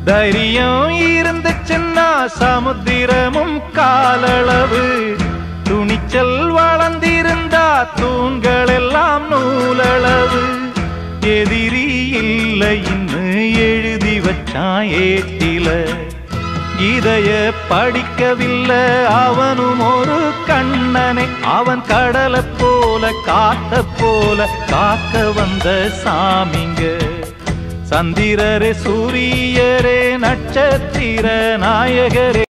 தைரியம் இருந்துச்சுன்னா சமுத்திரமும் காலளவு துணிச்சல் வளர்ந்திருந்தா தூண்கள் எல்லாம் நூலளவு எதிரி இல்லை இன்னு எழுதி வச்சான் ஏட்டில இதைய படிக்கவில்லை அவனும் ஒரு கண்ணனை அவன் கடலை போல காத்த போல காக்க வந்த சாமிங்க சந்திரரே சூரியரே நட்சத்திர நாயகரே